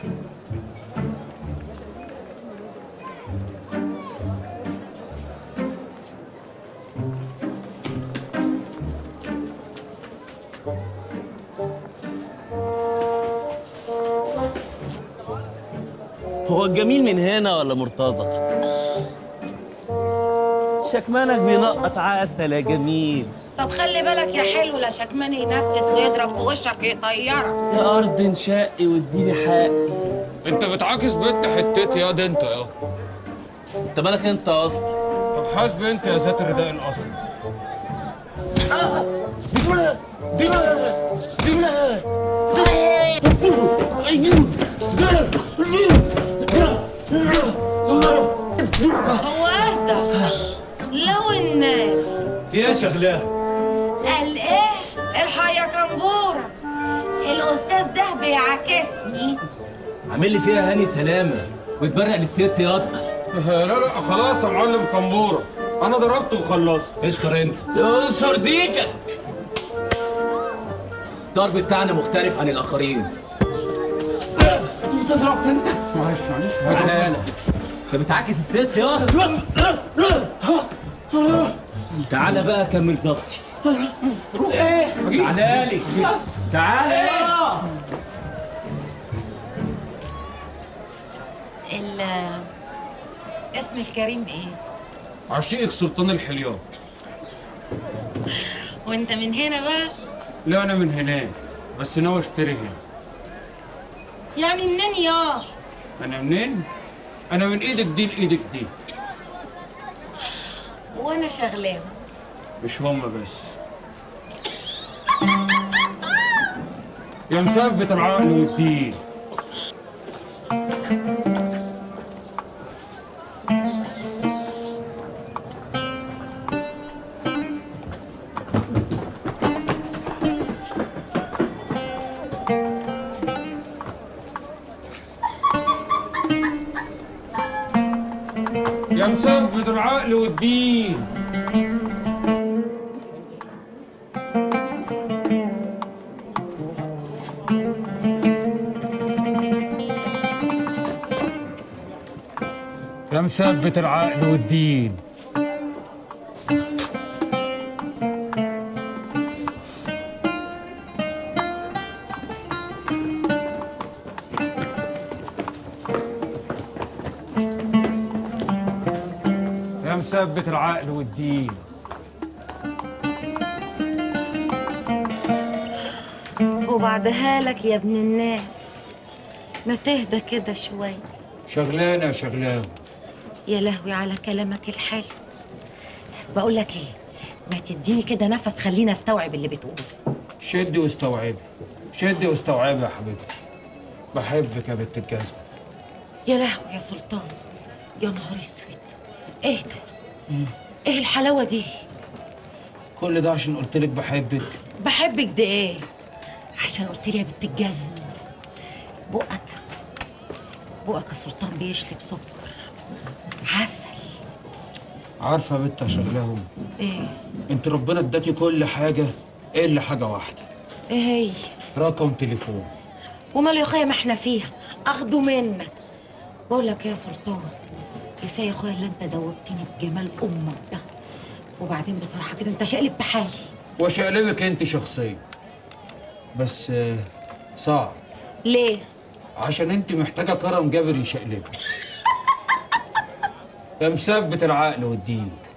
هو الجميل من هنا ولا مرتضى؟ شكمانك بينقط عسل يا جميل طب خلي بالك يا حلو لا شكمان ينفس ويضرب في وشك يطيرك يا أرض انشقي واديني حقي انت بتعاكس بنت حتتي يا ده انت يا انت مالك انت اصلا طب حاسب انت يا ذات الرداء الاصل هو اهدى لو الناس في ايه شغلاه؟ قال ايه الحية كمبورة الاستاذ ده بيعاكسني عامل لي فيها هاني سلامه وتبرق للست ياض لا لا خلاص يا معلم كمبوره انا ضربته وخلصت اشكر انت انصر ديكك الضرب بتاعنا مختلف عن الاخرين معلش معلش تعالى يالا انت بتعاكس الست يا تعالى بقى كمل ظبطي تعالى لي تعالى يا ال اسم الكريم ايه عشيقك سلطان الحليان وانت من هنا بقى لا انا من هناك بس ناوي اشتري هنا يعني منين يا انا منين انا من ايدك دي لايدك دي وانا شغلاه مش هما بس يا مثبت العقل والدين يا مثبت العقل والدين يا مثبت العقل والدين يا مثبت العقل والدين وبعدها لك يا ابن الناس ما تهدى كده شوي شغلانه شغلانه يا لهوي على كلامك الحلو بقول لك ايه ما تديني كده نفس خلينا استوعب اللي بتقوله شدي واستوعبي شدي واستوعبي يا حبيبتي بحبك يا بنت الجزمه يا لهوي يا سلطان يا نهار اسود ايه ده ايه الحلاوه دي كل ده عشان قلت لك بحبك بحبك ده ايه عشان قلت لي يا بنت الجزم بقك بقك يا سلطان بيشلب سكر عسل عارفه يا بنت يا شغلهم ايه انت ربنا اداكي كل حاجه الا حاجه واحده ايه هي رقم تليفون وماله يا اخويا ما احنا فيها اخده منك بقول لك يا سلطان كفايه يا اخويا اللي انت دوبتني بجمال امك ده وبعدين بصراحه كده انت شقلب بحالي وشقلبك انت شخصيا بس آه، صعب ليه عشان انت محتاجه كرم جابر يشقلبك يا مثبت العقل والدين